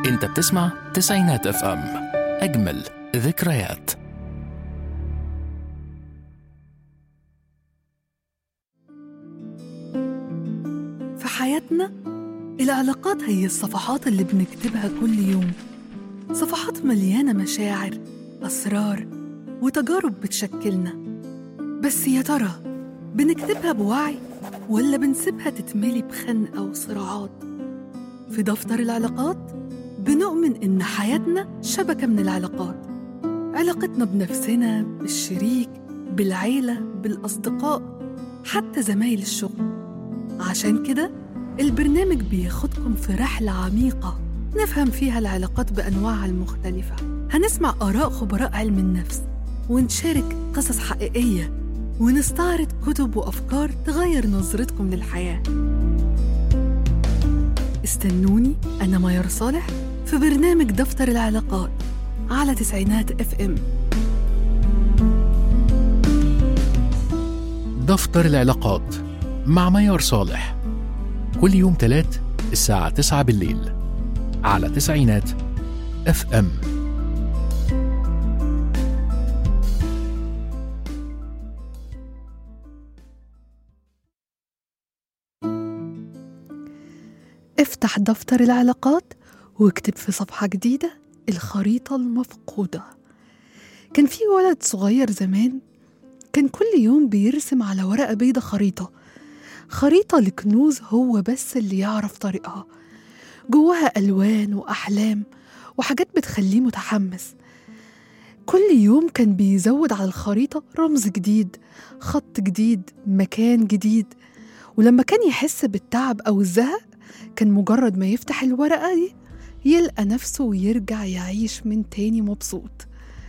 انت بتسمع تسعينات اف ام اجمل ذكريات في حياتنا العلاقات هي الصفحات اللي بنكتبها كل يوم صفحات مليانة مشاعر أسرار وتجارب بتشكلنا بس يا ترى بنكتبها بوعي ولا بنسيبها تتملي بخنقة وصراعات في دفتر العلاقات بنؤمن إن حياتنا شبكة من العلاقات علاقتنا بنفسنا بالشريك بالعيلة بالأصدقاء حتى زمايل الشغل عشان كده البرنامج بياخدكم في رحلة عميقة نفهم فيها العلاقات بأنواعها المختلفة هنسمع آراء خبراء علم النفس ونشارك قصص حقيقية ونستعرض كتب وأفكار تغير نظرتكم للحياة استنوني أنا ميار صالح في برنامج دفتر العلاقات على تسعينات اف ام دفتر العلاقات مع ميار صالح كل يوم تلات الساعة 9 بالليل على تسعينات اف ام افتح دفتر العلاقات واكتب في صفحة جديدة الخريطة المفقودة كان في ولد صغير زمان كان كل يوم بيرسم على ورقة بيضة خريطة خريطة لكنوز هو بس اللي يعرف طريقها جواها ألوان وأحلام وحاجات بتخليه متحمس كل يوم كان بيزود على الخريطة رمز جديد خط جديد مكان جديد ولما كان يحس بالتعب أو الزهق كان مجرد ما يفتح الورقة دي يلقى نفسه ويرجع يعيش من تاني مبسوط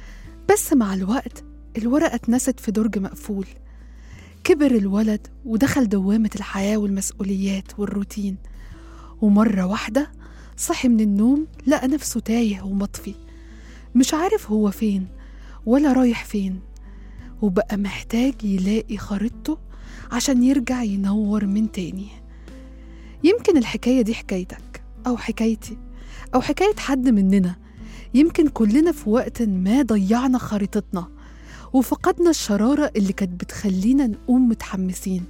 بس مع الوقت الورقة اتنست في درج مقفول كبر الولد ودخل دوامة الحياة والمسؤوليات والروتين ومرة واحدة صحي من النوم لقى نفسه تايه ومطفي مش عارف هو فين ولا رايح فين وبقى محتاج يلاقي خريطته عشان يرجع ينور من تاني يمكن الحكاية دي حكايتك أو حكايتي أو حكاية حد مننا يمكن كلنا في وقت ما ضيعنا خريطتنا وفقدنا الشرارة اللي كانت بتخلينا نقوم متحمسين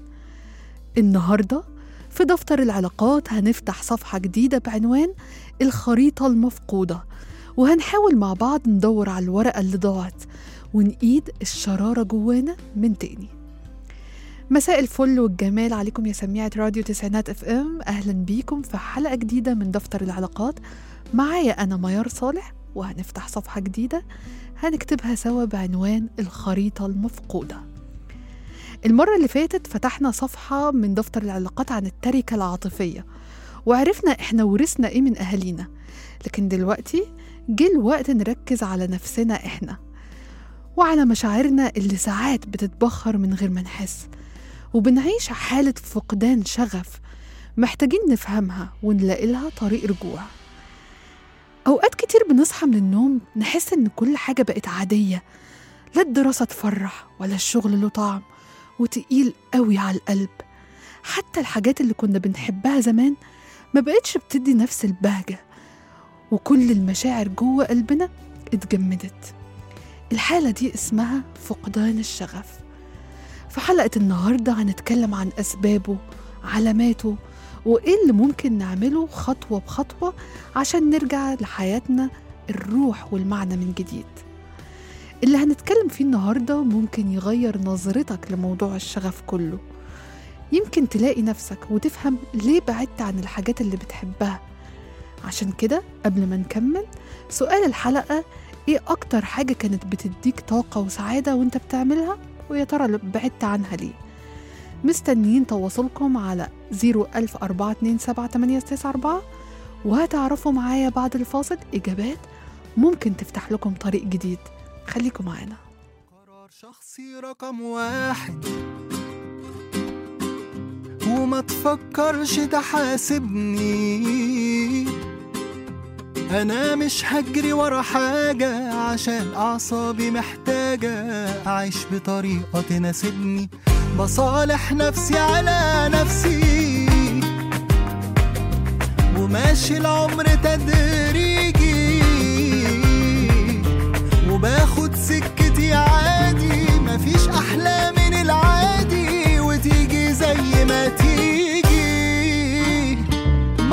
النهاردة في دفتر العلاقات هنفتح صفحة جديدة بعنوان الخريطة المفقودة وهنحاول مع بعض ندور على الورقة اللي ضاعت ونقيد الشرارة جوانا من تاني مساء الفل والجمال عليكم يا سميعة راديو تسعينات اف ام اهلا بيكم في حلقة جديدة من دفتر العلاقات معايا انا ميار صالح وهنفتح صفحة جديدة هنكتبها سوا بعنوان الخريطة المفقودة المرة اللي فاتت فتحنا صفحة من دفتر العلاقات عن التركة العاطفية وعرفنا احنا ورثنا ايه من اهالينا لكن دلوقتي جه الوقت نركز على نفسنا احنا وعلى مشاعرنا اللي ساعات بتتبخر من غير ما نحس وبنعيش حالة فقدان شغف محتاجين نفهمها ونلاقي لها طريق رجوع أوقات كتير بنصحى من النوم نحس إن كل حاجة بقت عادية لا الدراسة تفرح ولا الشغل له طعم وتقيل قوي على القلب حتى الحاجات اللي كنا بنحبها زمان ما بقتش بتدي نفس البهجة وكل المشاعر جوه قلبنا اتجمدت الحالة دي اسمها فقدان الشغف في حلقة النهاردة هنتكلم عن أسبابه علاماته وإيه اللي ممكن نعمله خطوة بخطوة عشان نرجع لحياتنا الروح والمعنى من جديد اللي هنتكلم فيه النهاردة ممكن يغير نظرتك لموضوع الشغف كله يمكن تلاقي نفسك وتفهم ليه بعدت عن الحاجات اللي بتحبها عشان كده قبل ما نكمل سؤال الحلقة ايه أكتر حاجة كانت بتديك طاقة وسعادة وانت بتعملها ويا ترى بعدت عنها ليه مستنيين تواصلكم على 010427894 وهتعرفوا معايا بعد الفاصل إجابات ممكن تفتح لكم طريق جديد خليكم معانا قرار شخصي رقم واحد وما تفكرش تحاسبني انا مش هجري ورا حاجة عشان اعصابي محتاجة اعيش بطريقة تناسبني بصالح نفسي على نفسي وماشي العمر تدريجي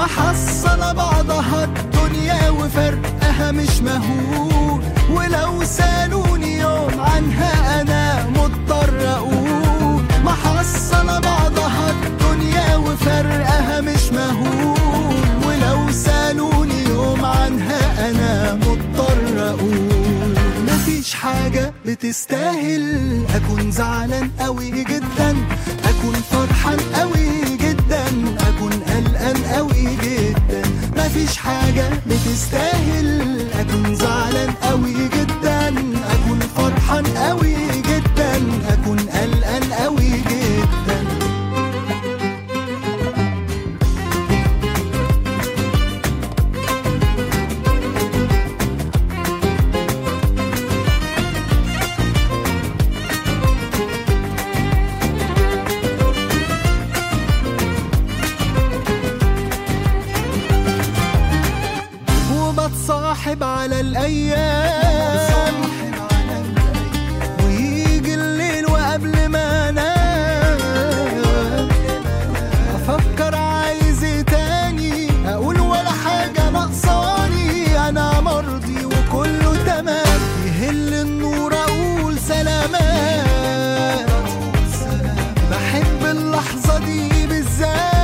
محصلة بعضها الدنيا وفرقها مش مهول ولو سألوني يوم عنها أنا مضطر أقول محصلة بعضها الدنيا وفرقها مش مهول ولو سألوني يوم عنها أنا مضطر أقول مفيش حاجة بتستاهل أكون زعلان قوي جدا أكون فرحان قوي جدا أكون قلقان قوي جدا مفيش حاجة بتستاهل أكون زعلان قوي جدا أكون فرحان قوي جدا أكون قلقان قوي جدا وبتصاحب على الأيام ويجي الليل وقبل ما انام افكر عايز ايه تاني اقول ولا حاجه ناقصاني انا مرضي وكله تمام يهل النور اقول سلامات بحب اللحظه دي بالذات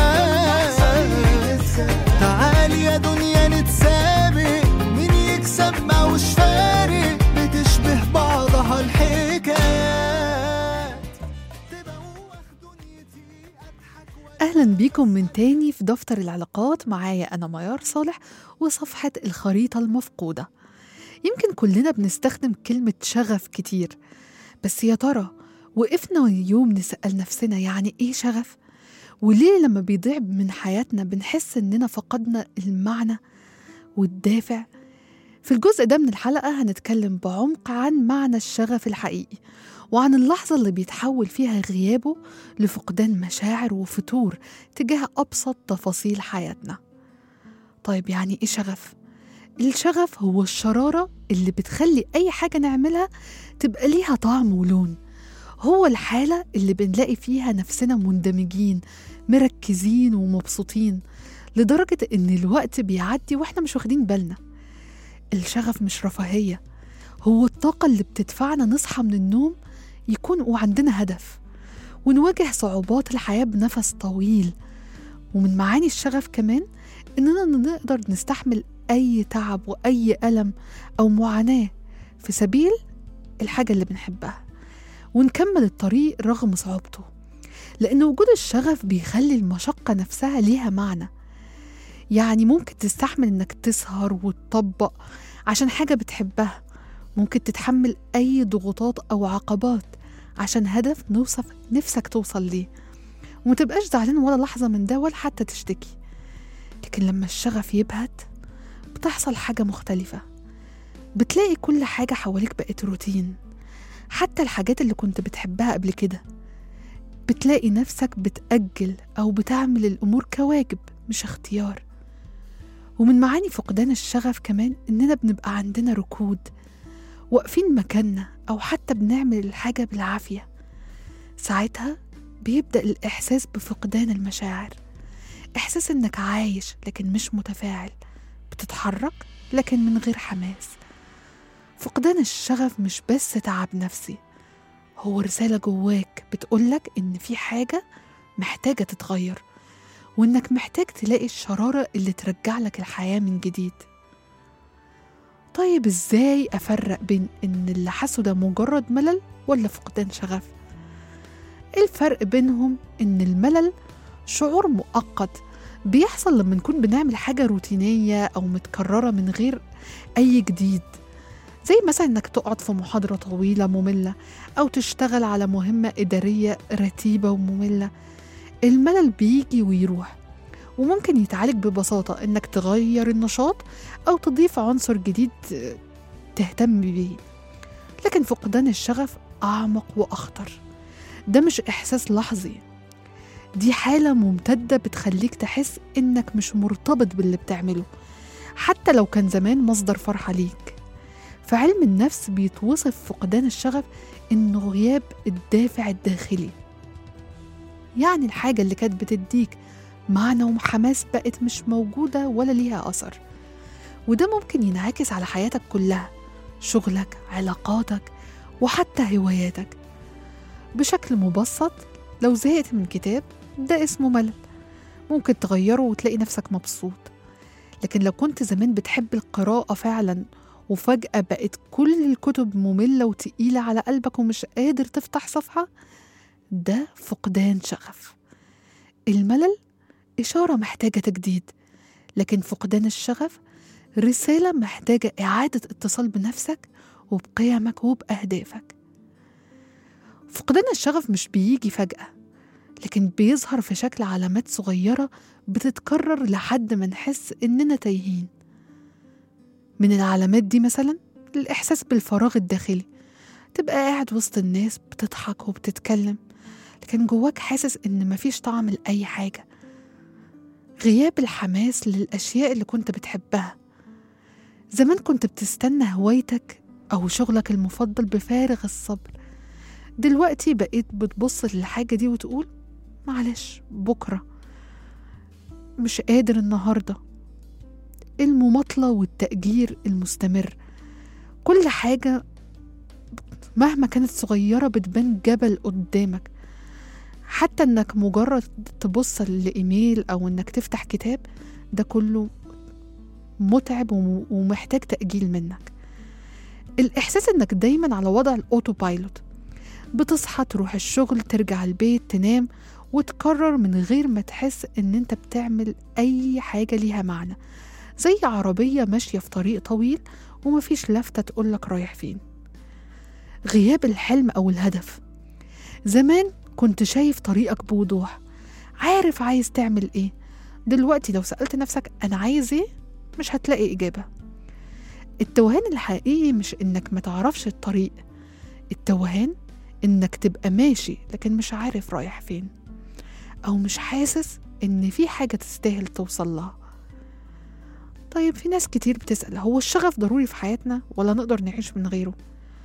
تعالي يا دنيا نتسابق مين يكسب ما وش فارق بتشبه بعضها الحكايات تبوخ دنيتي اضحك أهلا بيكم من تاني في دفتر العلاقات معايا أنا ميار صالح وصفحة الخريطة المفقودة يمكن كلنا بنستخدم كلمة شغف كتير بس يا ترى وقفنا يوم نسأل نفسنا يعني إيه شغف؟ وليه لما بيضيع من حياتنا بنحس إننا فقدنا المعنى والدافع؟ في الجزء ده من الحلقة هنتكلم بعمق عن معنى الشغف الحقيقي وعن اللحظة اللي بيتحول فيها غيابه لفقدان مشاعر وفتور تجاه أبسط تفاصيل حياتنا طيب يعني إيه شغف؟ الشغف هو الشرارة اللي بتخلي أي حاجة نعملها تبقى ليها طعم ولون هو الحالة اللي بنلاقي فيها نفسنا مندمجين مركزين ومبسوطين لدرجة إن الوقت بيعدي وإحنا مش واخدين بالنا الشغف مش رفاهية هو الطاقة اللي بتدفعنا نصحى من النوم يكون وعندنا هدف ونواجه صعوبات الحياة بنفس طويل ومن معاني الشغف كمان إننا نقدر نستحمل أي تعب وأي ألم أو معاناة في سبيل الحاجة اللي بنحبها ونكمل الطريق رغم صعوبته لأن وجود الشغف بيخلي المشقة نفسها ليها معنى يعني ممكن تستحمل إنك تسهر وتطبق عشان حاجة بتحبها ممكن تتحمل أي ضغوطات أو عقبات عشان هدف نوصف نفسك توصل ليه ومتبقاش زعلان ولا لحظة من ده ولا حتى تشتكي لكن لما الشغف يبهت بتحصل حاجة مختلفة بتلاقي كل حاجة حواليك بقت روتين حتى الحاجات اللي كنت بتحبها قبل كده بتلاقي نفسك بتأجل أو بتعمل الأمور كواجب مش اختيار ومن معاني فقدان الشغف كمان إننا بنبقى عندنا ركود واقفين مكاننا أو حتى بنعمل الحاجة بالعافية ساعتها بيبدأ الإحساس بفقدان المشاعر إحساس إنك عايش لكن مش متفاعل بتتحرك لكن من غير حماس فقدان الشغف مش بس تعب نفسي هو رسالة جواك بتقولك إن في حاجة محتاجة تتغير وإنك محتاج تلاقي الشرارة اللي ترجع لك الحياة من جديد طيب إزاي أفرق بين إن اللي حاسه ده مجرد ملل ولا فقدان شغف؟ الفرق بينهم إن الملل شعور مؤقت بيحصل لما نكون بنعمل حاجة روتينية أو متكررة من غير أي جديد زي مثلا إنك تقعد في محاضرة طويلة مملة أو تشتغل على مهمة إدارية رتيبة ومملة الملل بيجي ويروح وممكن يتعالج ببساطة إنك تغير النشاط أو تضيف عنصر جديد تهتم بيه لكن فقدان الشغف أعمق وأخطر ده مش إحساس لحظي دي حالة ممتدة بتخليك تحس إنك مش مرتبط باللي بتعمله حتى لو كان زمان مصدر فرحة ليك في علم النفس بيتوصف فقدان الشغف إنه غياب الدافع الداخلي يعني الحاجة اللي كانت بتديك معنى وحماس بقت مش موجودة ولا ليها أثر وده ممكن ينعكس على حياتك كلها شغلك علاقاتك وحتى هواياتك بشكل مبسط لو زهقت من كتاب ده اسمه ملل ممكن تغيره وتلاقي نفسك مبسوط لكن لو كنت زمان بتحب القراءة فعلا وفجأة بقت كل الكتب مملة وتقيلة على قلبك ومش قادر تفتح صفحة ده فقدان شغف الملل إشارة محتاجة تجديد لكن فقدان الشغف رسالة محتاجة إعادة اتصال بنفسك وبقيمك وبأهدافك فقدان الشغف مش بيجي فجأة لكن بيظهر في شكل علامات صغيرة بتتكرر لحد ما نحس إننا تايهين من العلامات دي مثلا الإحساس بالفراغ الداخلي تبقى قاعد وسط الناس بتضحك وبتتكلم لكن جواك حاسس إن مفيش طعم لأي حاجة غياب الحماس للأشياء اللي كنت بتحبها زمان كنت بتستنى هوايتك أو شغلك المفضل بفارغ الصبر دلوقتي بقيت بتبص للحاجة دي وتقول معلش بكرة مش قادر النهاردة المماطلة والتأجير المستمر كل حاجة مهما كانت صغيرة بتبان جبل قدامك حتى انك مجرد تبص لإيميل أو انك تفتح كتاب ده كله متعب وم- ومحتاج تأجيل منك الإحساس إنك دايما على وضع الأوتو بايلوت بتصحى تروح الشغل ترجع البيت تنام وتكرر من غير ما تحس إن أنت بتعمل أي حاجة ليها معنى زي عربية ماشية في طريق طويل ومفيش لفتة تقولك رايح فين غياب الحلم أو الهدف زمان كنت شايف طريقك بوضوح عارف عايز تعمل ايه دلوقتي لو سألت نفسك أنا عايز ايه مش هتلاقي إجابة التوهان الحقيقي مش إنك ما تعرفش الطريق التوهان إنك تبقى ماشي لكن مش عارف رايح فين أو مش حاسس إن في حاجة تستاهل توصل لها طيب في ناس كتير بتسأل هو الشغف ضروري في حياتنا ولا نقدر نعيش من غيره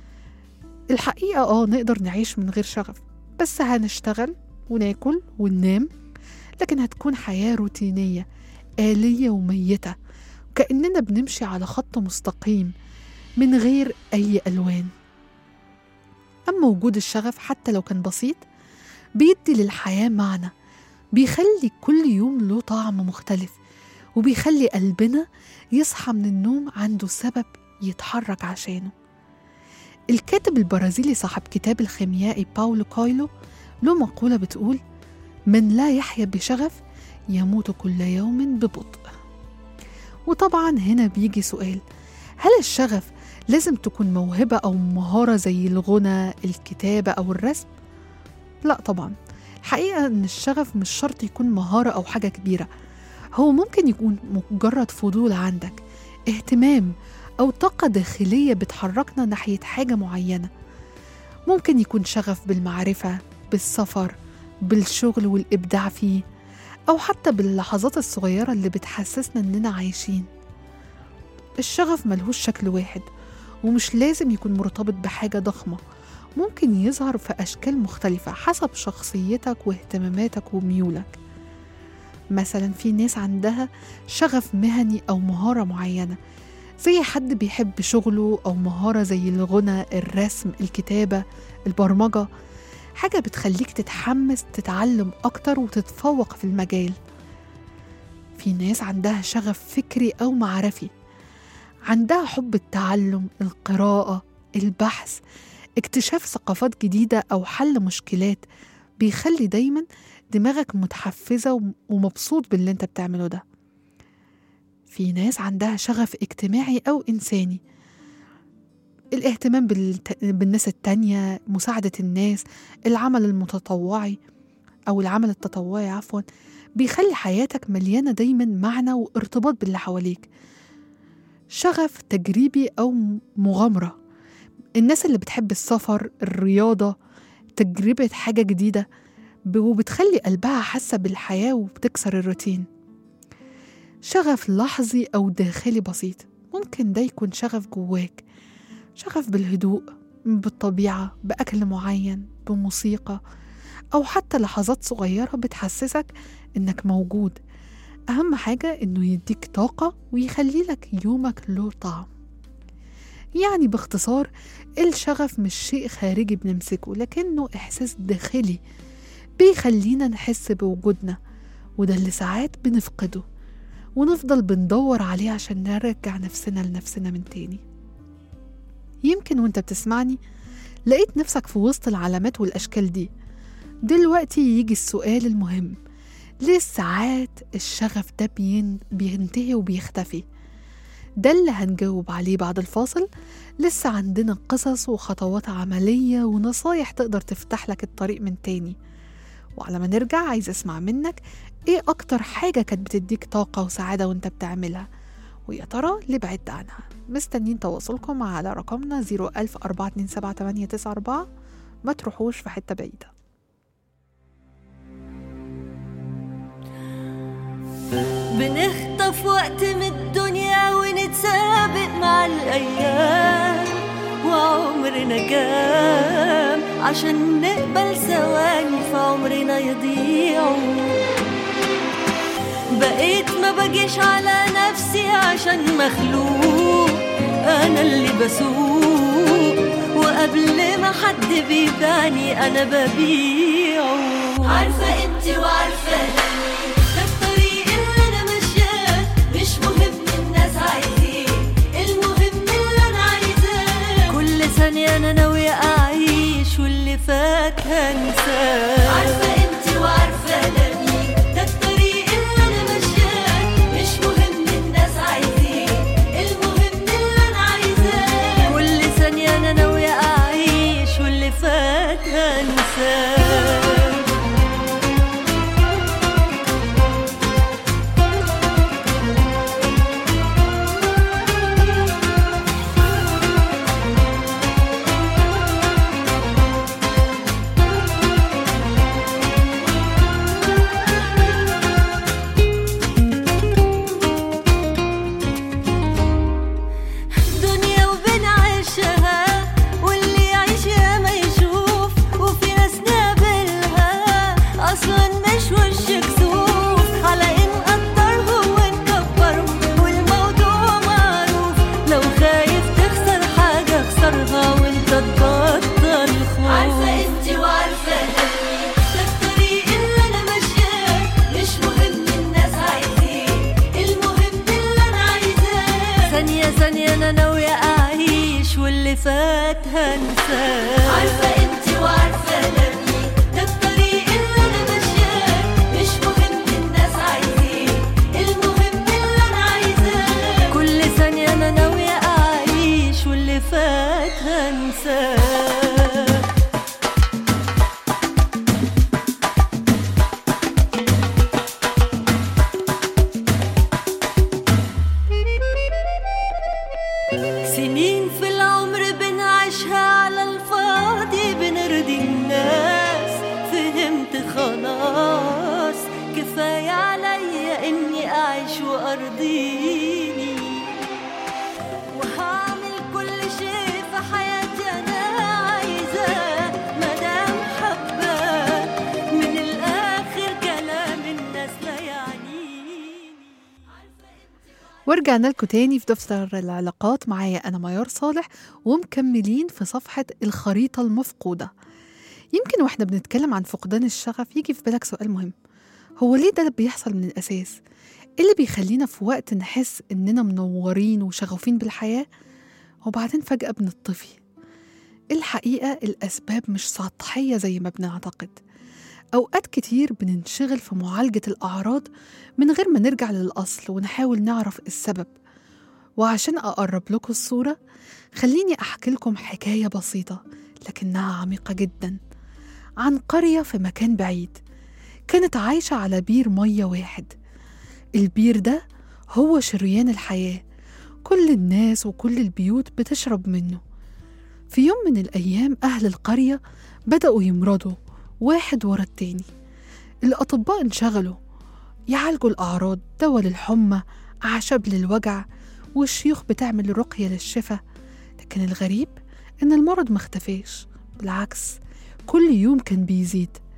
الحقيقة اه نقدر نعيش من غير شغف بس هنشتغل وناكل وننام لكن هتكون حياة روتينية آلية وميتة كأننا بنمشي على خط مستقيم من غير أي ألوان أما وجود الشغف حتى لو كان بسيط بيدي للحياة معنى بيخلي كل يوم له طعم مختلف وبيخلي قلبنا يصحى من النوم عنده سبب يتحرك عشانه الكاتب البرازيلي صاحب كتاب الخيميائي باولو كويلو له مقولة بتقول من لا يحيا بشغف يموت كل يوم ببطء وطبعا هنا بيجي سؤال هل الشغف لازم تكون موهبة أو مهارة زي الغنى الكتابة أو الرسم؟ لا طبعا الحقيقة إن الشغف مش شرط يكون مهارة أو حاجة كبيرة هو ممكن يكون مجرد فضول عندك اهتمام أو طاقة داخلية بتحركنا ناحية حاجة معينة ممكن يكون شغف بالمعرفة بالسفر بالشغل والإبداع فيه أو حتى باللحظات الصغيرة اللي بتحسسنا إننا عايشين الشغف ملهوش شكل واحد ومش لازم يكون مرتبط بحاجة ضخمة ممكن يظهر في أشكال مختلفة حسب شخصيتك واهتماماتك وميولك مثلا في ناس عندها شغف مهني أو مهارة معينة زي حد بيحب شغله أو مهارة زي الغنى الرسم الكتابة البرمجة حاجة بتخليك تتحمس تتعلم أكتر وتتفوق في المجال في ناس عندها شغف فكري أو معرفي عندها حب التعلم القراءة البحث اكتشاف ثقافات جديدة أو حل مشكلات بيخلي دايما دماغك متحفزة ومبسوط باللي انت بتعمله ده في ناس عندها شغف اجتماعي أو إنساني الاهتمام بالت... بالناس التانية مساعدة الناس العمل المتطوعي أو العمل التطوعي عفوا بيخلي حياتك مليانة دايما معنى وارتباط باللي حواليك شغف تجريبي أو مغامرة الناس اللي بتحب السفر الرياضة تجربة حاجة جديدة وبتخلي قلبها حاسة بالحياة وبتكسر الروتين شغف لحظي أو داخلي بسيط ممكن ده يكون شغف جواك شغف بالهدوء بالطبيعة بأكل معين بموسيقى أو حتى لحظات صغيرة بتحسسك إنك موجود أهم حاجة إنه يديك طاقة ويخلي لك يومك له طعم يعني باختصار الشغف مش شيء خارجي بنمسكه لكنه إحساس داخلي بيخلينا نحس بوجودنا وده اللي ساعات بنفقده ونفضل بندور عليه عشان نرجع نفسنا لنفسنا من تاني يمكن وانت بتسمعني لقيت نفسك في وسط العلامات والأشكال دي دلوقتي يجي السؤال المهم ليه ساعات الشغف ده بين بينتهي وبيختفي ده اللي هنجاوب عليه بعد الفاصل لسه عندنا قصص وخطوات عملية ونصايح تقدر تفتح لك الطريق من تاني وعلى ما نرجع عايز اسمع منك ايه اكتر حاجة كانت بتديك طاقة وسعادة وانت بتعملها ويا ترى ليه بعدت عنها مستنيين تواصلكم على رقمنا 010427894 ما تروحوش في حتة بعيدة بنخطف وقت من الدنيا ونتسابق مع الأيام وعمرنا كام عشان نقبل ثواني في عمرنا يضيعوا بقيت ما بجيش على نفسي عشان مخلوق أنا اللي بسوق وقبل ما حد بيبيعني أنا ببيعه عارفة انت وعارفة أني ده الطريق اللي أنا ماشياه مش مهم الناس عايزين المهم اللي أنا عايزاه كل ثانية أنا ناوية أعيش واللي فات هنساه عارفة انت وعارفة أني ده الطريق اللي أنا ماشياه مش مهم الناس عايزين المهم اللي أنا عايزاه كل ثانية أنا ناوية أعيش واللي فات هنساه دنيا وبنعيشها واللي يعيش يا ما يشوف وفي ناس نقابلها اصلا مش وش كسوف على ان نقدرهم ونكبرهم والموضوع معروف لو خايف تخسر حاجه اخسرها وانت تبطل خوف عارفه انت وعارفه اني ده الطريق اللي انا ماشياه مش مهم الناس عايزين المهم اللي انا عايزاه ثانية ثانية انا ناوية اعيش واللي فات هنساه عارفة انت وعارفة اني ده الطريق اللي انا ماشياه مش مهم الناس عايزين المهم اللي انا عايزاه كل ثانية انا ناوية اعيش واللي فات هنساه سنين في العمر بنعيشها على الفاضي بنرضي الناس فهمت خلاص كفاية عليا اني اعيش وارضيني وهعمل كل شيء في حياتي انا عايزاه مدام حباه من الاخر كلام الناس لا يعنيني ورجعنا لكم تاني في دفتر العلاقات معايا أنا ميار صالح ومكملين في صفحة الخريطة المفقودة يمكن واحنا بنتكلم عن فقدان الشغف يجي في بالك سؤال مهم هو ليه ده بيحصل من الأساس؟ إيه اللي بيخلينا في وقت نحس إننا منورين وشغوفين بالحياة وبعدين فجأة بنطفي الحقيقة الأسباب مش سطحية زي ما بنعتقد أوقات كتير بننشغل في معالجة الأعراض من غير ما نرجع للأصل ونحاول نعرف السبب وعشان أقرب لكم الصورة خليني أحكي لكم حكاية بسيطة لكنها عميقة جدا عن قرية في مكان بعيد كانت عايشة على بير مية واحد البير ده هو شريان الحياة كل الناس وكل البيوت بتشرب منه في يوم من الأيام أهل القرية بدأوا يمرضوا واحد ورا التاني الأطباء انشغلوا يعالجوا الأعراض دواء للحمى أعشاب للوجع والشيوخ بتعمل رقية للشفاء لكن الغريب إن المرض مختفاش بالعكس كل يوم كان بيزيد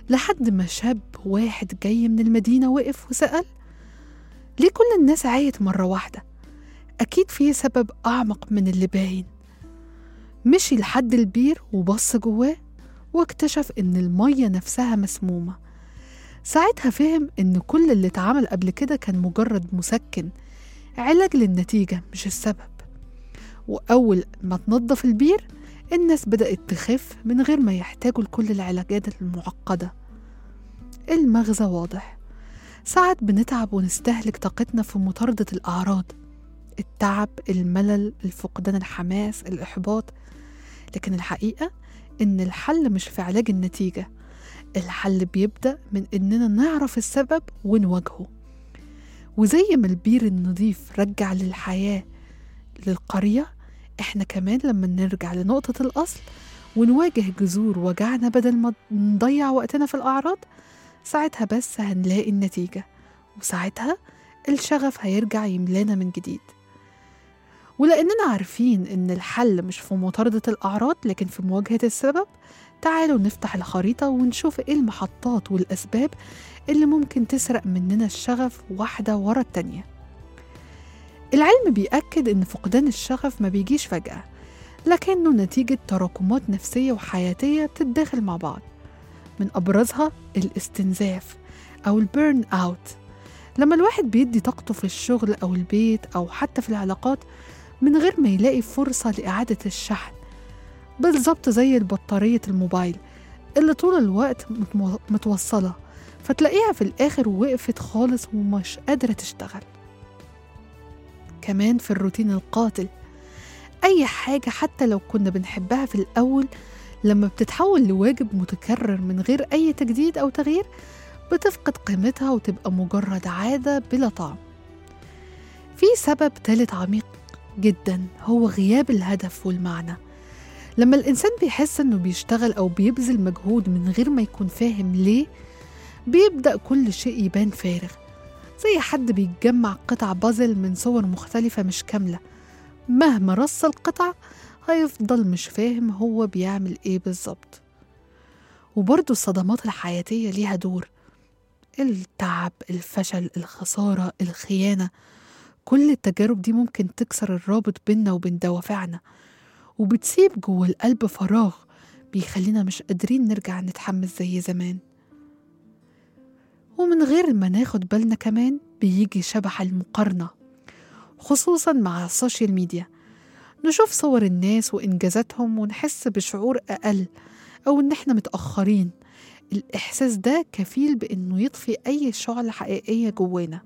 لحد ما شاب واحد جاي من المدينة وقف وسأل ليه كل الناس عيت مرة واحدة؟ أكيد في سبب أعمق من اللي باين مشي لحد البير وبص جواه واكتشف إن المية نفسها مسمومة ساعتها فهم إن كل اللي اتعمل قبل كده كان مجرد مسكن علاج للنتيجة مش السبب وأول ما تنظف البير الناس بدأت تخف من غير ما يحتاجوا لكل العلاجات المعقدة المغزى واضح ساعات بنتعب ونستهلك طاقتنا في مطاردة الأعراض التعب الملل الفقدان الحماس الإحباط لكن الحقيقة إن الحل مش في علاج النتيجة الحل بيبدأ من إننا نعرف السبب ونواجهه وزي ما البير النظيف رجع للحياة للقرية إحنا كمان لما نرجع لنقطة الأصل ونواجه جذور وجعنا بدل ما نضيع وقتنا في الأعراض ساعتها بس هنلاقي النتيجة وساعتها الشغف هيرجع يملانا من جديد ولأننا عارفين إن الحل مش في مطاردة الأعراض لكن في مواجهة السبب تعالوا نفتح الخريطة ونشوف إيه المحطات والأسباب اللي ممكن تسرق مننا الشغف واحدة ورا التانية العلم بيأكد إن فقدان الشغف ما بيجيش فجأة لكنه نتيجة تراكمات نفسية وحياتية بتتداخل مع بعض من أبرزها الاستنزاف أو البيرن أوت لما الواحد بيدي طاقته في الشغل أو البيت أو حتى في العلاقات من غير ما يلاقي فرصة لإعادة الشحن بالظبط زي البطارية الموبايل اللي طول الوقت متمو- متوصلة فتلاقيها في الآخر وقفت خالص ومش قادرة تشتغل كمان في الروتين القاتل أي حاجة حتى لو كنا بنحبها في الأول لما بتتحول لواجب متكرر من غير أي تجديد أو تغيير بتفقد قيمتها وتبقى مجرد عادة بلا طعم في سبب تالت عميق جدا هو غياب الهدف والمعنى لما الإنسان بيحس إنه بيشتغل أو بيبذل مجهود من غير ما يكون فاهم ليه بيبدأ كل شيء يبان فارغ زي حد بيجمع قطع بازل من صور مختلفة مش كاملة مهما رص القطع هيفضل مش فاهم هو بيعمل ايه بالظبط وبرضه الصدمات الحياتية ليها دور التعب الفشل الخسارة الخيانة كل التجارب دي ممكن تكسر الرابط بيننا وبين دوافعنا وبتسيب جوه القلب فراغ بيخلينا مش قادرين نرجع نتحمس زي زمان ومن غير ما ناخد بالنا كمان بيجي شبح المقارنة خصوصا مع السوشيال ميديا نشوف صور الناس وإنجازاتهم ونحس بشعور أقل أو إن إحنا متأخرين الإحساس ده كفيل بإنه يطفي أي شعلة حقيقية جوانا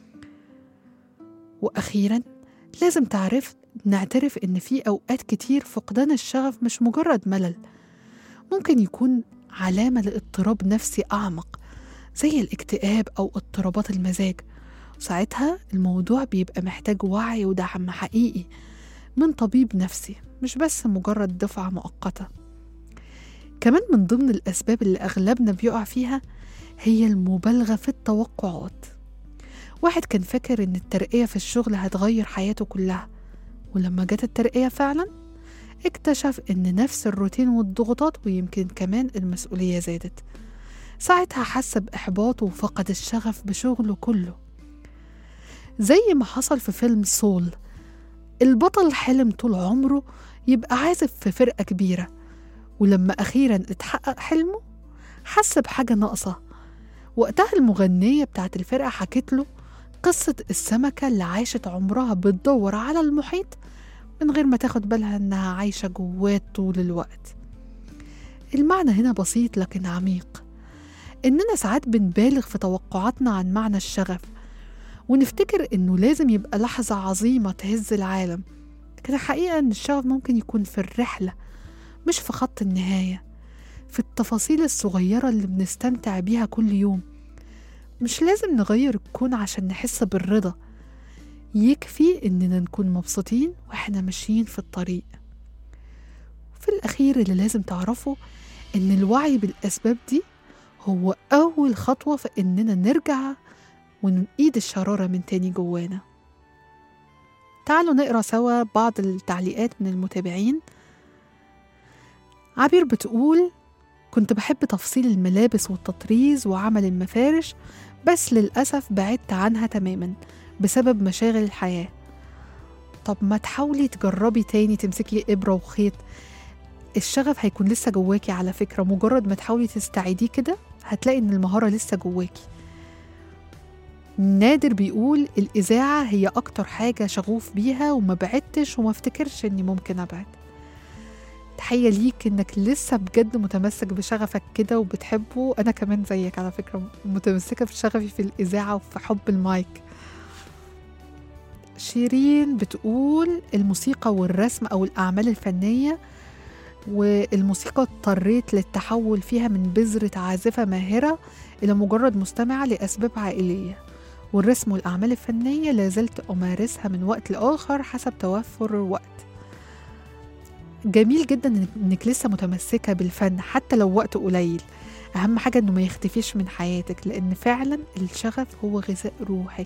وأخيرا لازم تعرف نعترف إن في أوقات كتير فقدان الشغف مش مجرد ملل ممكن يكون علامة لاضطراب نفسي أعمق زي الاكتئاب أو اضطرابات المزاج ساعتها الموضوع بيبقى محتاج وعي ودعم حقيقي من طبيب نفسي مش بس مجرد دفعة مؤقتة كمان من ضمن الأسباب اللي أغلبنا بيقع فيها هي المبالغة في التوقعات واحد كان فاكر إن الترقية في الشغل هتغير حياته كلها ولما جت الترقية فعلا اكتشف إن نفس الروتين والضغوطات ويمكن كمان المسؤولية زادت ساعتها حس بإحباط وفقد الشغف بشغله كله زي ما حصل في فيلم سول البطل حلم طول عمره يبقى عازف في فرقة كبيرة ولما أخيرا اتحقق حلمه حس بحاجة ناقصة وقتها المغنية بتاعت الفرقة حكت له قصة السمكة اللي عاشت عمرها بتدور على المحيط من غير ما تاخد بالها إنها عايشة جواه طول الوقت المعنى هنا بسيط لكن عميق إننا ساعات بنبالغ في توقعاتنا عن معنى الشغف ونفتكر إنه لازم يبقى لحظة عظيمة تهز العالم لكن الحقيقة إن الشغف ممكن يكون في الرحلة مش في خط النهاية في التفاصيل الصغيرة اللي بنستمتع بيها كل يوم مش لازم نغير الكون عشان نحس بالرضا يكفي إننا نكون مبسوطين وإحنا ماشيين في الطريق في الأخير اللي لازم تعرفه إن الوعي بالأسباب دي هو أول خطوة في إننا نرجع ونقيد الشرارة من تاني جوانا تعالوا نقرا سوا بعض التعليقات من المتابعين عبير بتقول كنت بحب تفصيل الملابس والتطريز وعمل المفارش بس للأسف بعدت عنها تماما بسبب مشاغل الحياة طب ما تحاولي تجربي تاني تمسكي إبرة وخيط الشغف هيكون لسه جواكي على فكرة مجرد ما تحاولي تستعيديه كده هتلاقي إن المهارة لسه جواكي نادر بيقول الإذاعة هي أكتر حاجة شغوف بيها وما بعدتش وما افتكرش إني ممكن أبعد تحية ليك إنك لسه بجد متمسك بشغفك كده وبتحبه أنا كمان زيك على فكرة متمسكة بشغفي في الإذاعة وفي حب المايك شيرين بتقول الموسيقى والرسم أو الأعمال الفنية والموسيقى اضطريت للتحول فيها من بذرة عازفة ماهرة إلى مجرد مستمعة لأسباب عائلية والرسم والأعمال الفنية لازلت أمارسها من وقت لآخر حسب توفر الوقت جميل جدا إنك- إنك لسه متمسكة بالفن حتى لو وقت قليل أهم حاجة إنه ما يختفيش من حياتك لأن فعلا الشغف هو غذاء روحك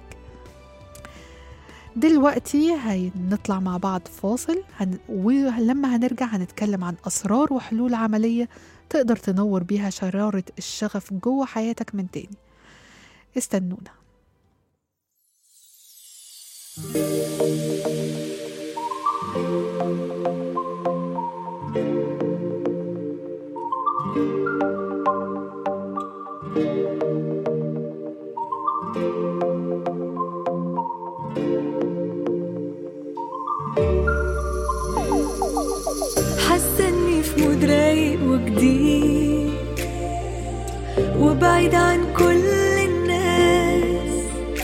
دلوقتي هنطلع مع بعض فاصل هن... ولما هنرجع هنتكلم عن أسرار وحلول عملية تقدر تنور بيها شرارة الشغف جوه حياتك من تاني استنونا حاسه اني في مود رايق وجديد وبعيد عن كل الناس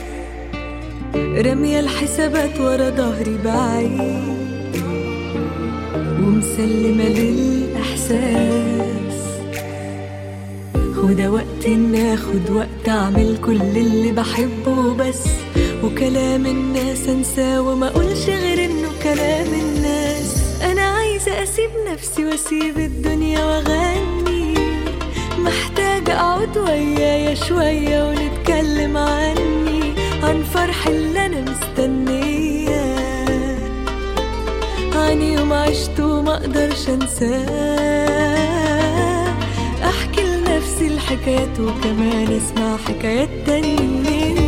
رامية الحسابات ورا ظهري بعيد ومسلمة للإحساس وده وقت إن آخد وقت أعمل كل اللي بحبه بس وكلام الناس أنساه وما أقولش غير إنه كلام الناس أنا عايزة أسيب نفسي وأسيب الدنيا وأغني محتاجة أقعد ويايا شوية ونتكلم عني عن فرح اللي أنا مستنياه عن يوم عشته ما اقدرش انساه احكي لنفسي الحكايات وكمان اسمع حكايات تاني مني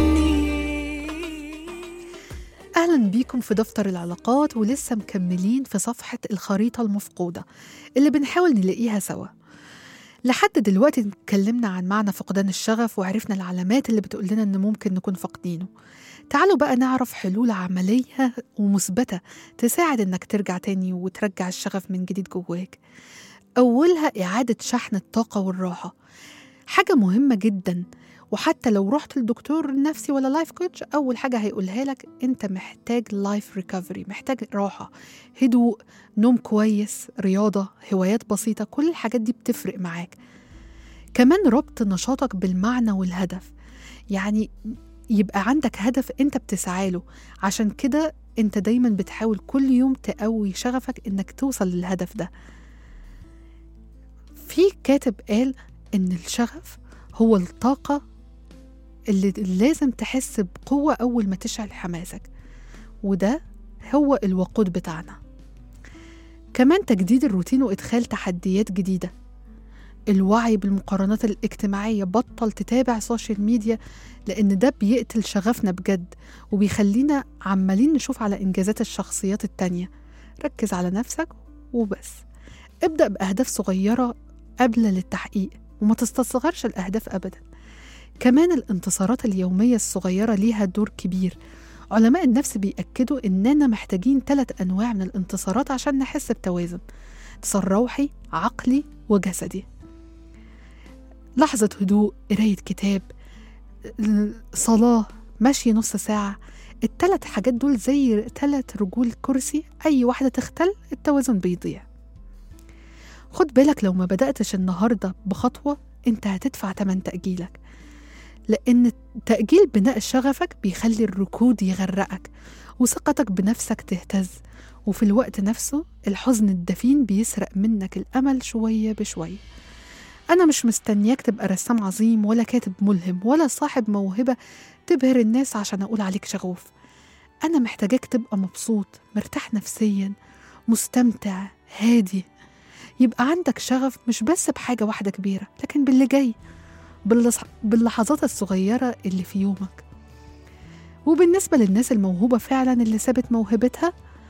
أهلا بيكم في دفتر العلاقات ولسه مكملين في صفحة الخريطة المفقودة اللي بنحاول نلاقيها سوا لحد دلوقتي اتكلمنا عن معنى فقدان الشغف وعرفنا العلامات اللي بتقول لنا إن ممكن نكون فاقدينه تعالوا بقى نعرف حلول عملية ومثبتة تساعد إنك ترجع تاني وترجع الشغف من جديد جواك أولها إعادة شحن الطاقة والراحة حاجة مهمة جدا وحتى لو رحت لدكتور نفسي ولا لايف كوتش أول حاجة هيقولها لك أنت محتاج لايف ريكفري محتاج راحة هدوء نوم كويس رياضة هوايات بسيطة كل الحاجات دي بتفرق معاك كمان ربط نشاطك بالمعنى والهدف يعني يبقى عندك هدف انت بتسعى له عشان كده انت دايما بتحاول كل يوم تقوي شغفك انك توصل للهدف ده في كاتب قال ان الشغف هو الطاقة اللي لازم تحس بقوة أول ما تشعل حماسك وده هو الوقود بتاعنا كمان تجديد الروتين وإدخال تحديات جديدة الوعي بالمقارنات الاجتماعية بطل تتابع سوشيال ميديا لأن ده بيقتل شغفنا بجد وبيخلينا عمالين نشوف على إنجازات الشخصيات التانية ركز على نفسك وبس ابدأ بأهداف صغيرة قابلة للتحقيق وما تستصغرش الأهداف أبدا كمان الانتصارات اليومية الصغيرة ليها دور كبير علماء النفس بيأكدوا إننا محتاجين ثلاث أنواع من الانتصارات عشان نحس بتوازن انتصار روحي عقلي وجسدي لحظة هدوء قراية كتاب صلاة مشي نص ساعة التلات حاجات دول زي تلات رجول كرسي أي واحدة تختل التوازن بيضيع خد بالك لو ما بدأتش النهاردة بخطوة انت هتدفع تمن تأجيلك لأن تأجيل بناء شغفك بيخلي الركود يغرقك وثقتك بنفسك تهتز وفي الوقت نفسه الحزن الدفين بيسرق منك الأمل شوية بشوية أنا مش مستنياك تبقى رسام عظيم ولا كاتب ملهم ولا صاحب موهبة تبهر الناس عشان أقول عليك شغوف أنا محتاجاك تبقى مبسوط مرتاح نفسيا مستمتع هادي يبقى عندك شغف مش بس بحاجة واحدة كبيرة لكن باللي جاي باللص- باللحظات الصغيرة اللي في يومك وبالنسبة للناس الموهوبة فعلا اللي سابت موهبتها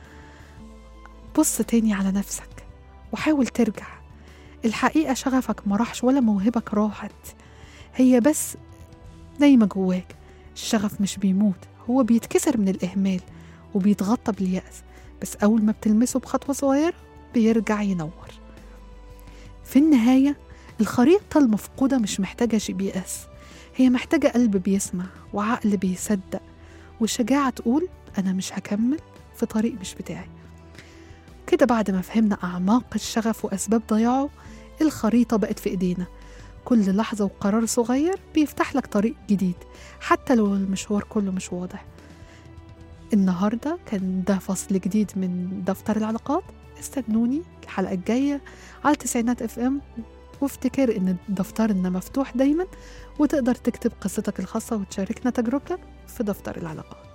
بص تاني على نفسك وحاول ترجع الحقيقة شغفك ما راحش ولا موهبك راحت هي بس نايمة جواك الشغف مش بيموت هو بيتكسر من الإهمال وبيتغطى باليأس بس أول ما بتلمسه بخطوة صغيرة بيرجع ينور في النهاية الخريطة المفقودة مش محتاجة جي بي اس هي محتاجة قلب بيسمع وعقل بيصدق وشجاعة تقول أنا مش هكمل في طريق مش بتاعي كده بعد ما فهمنا أعماق الشغف وأسباب ضياعه الخريطة بقت في إيدينا كل لحظة وقرار صغير بيفتح لك طريق جديد حتى لو المشوار كله مش واضح النهاردة كان ده فصل جديد من دفتر العلاقات استنوني الحلقة الجاية على تسعينات اف ام وافتكر ان دفترنا مفتوح دايما وتقدر تكتب قصتك الخاصة وتشاركنا تجربتك في دفتر العلاقات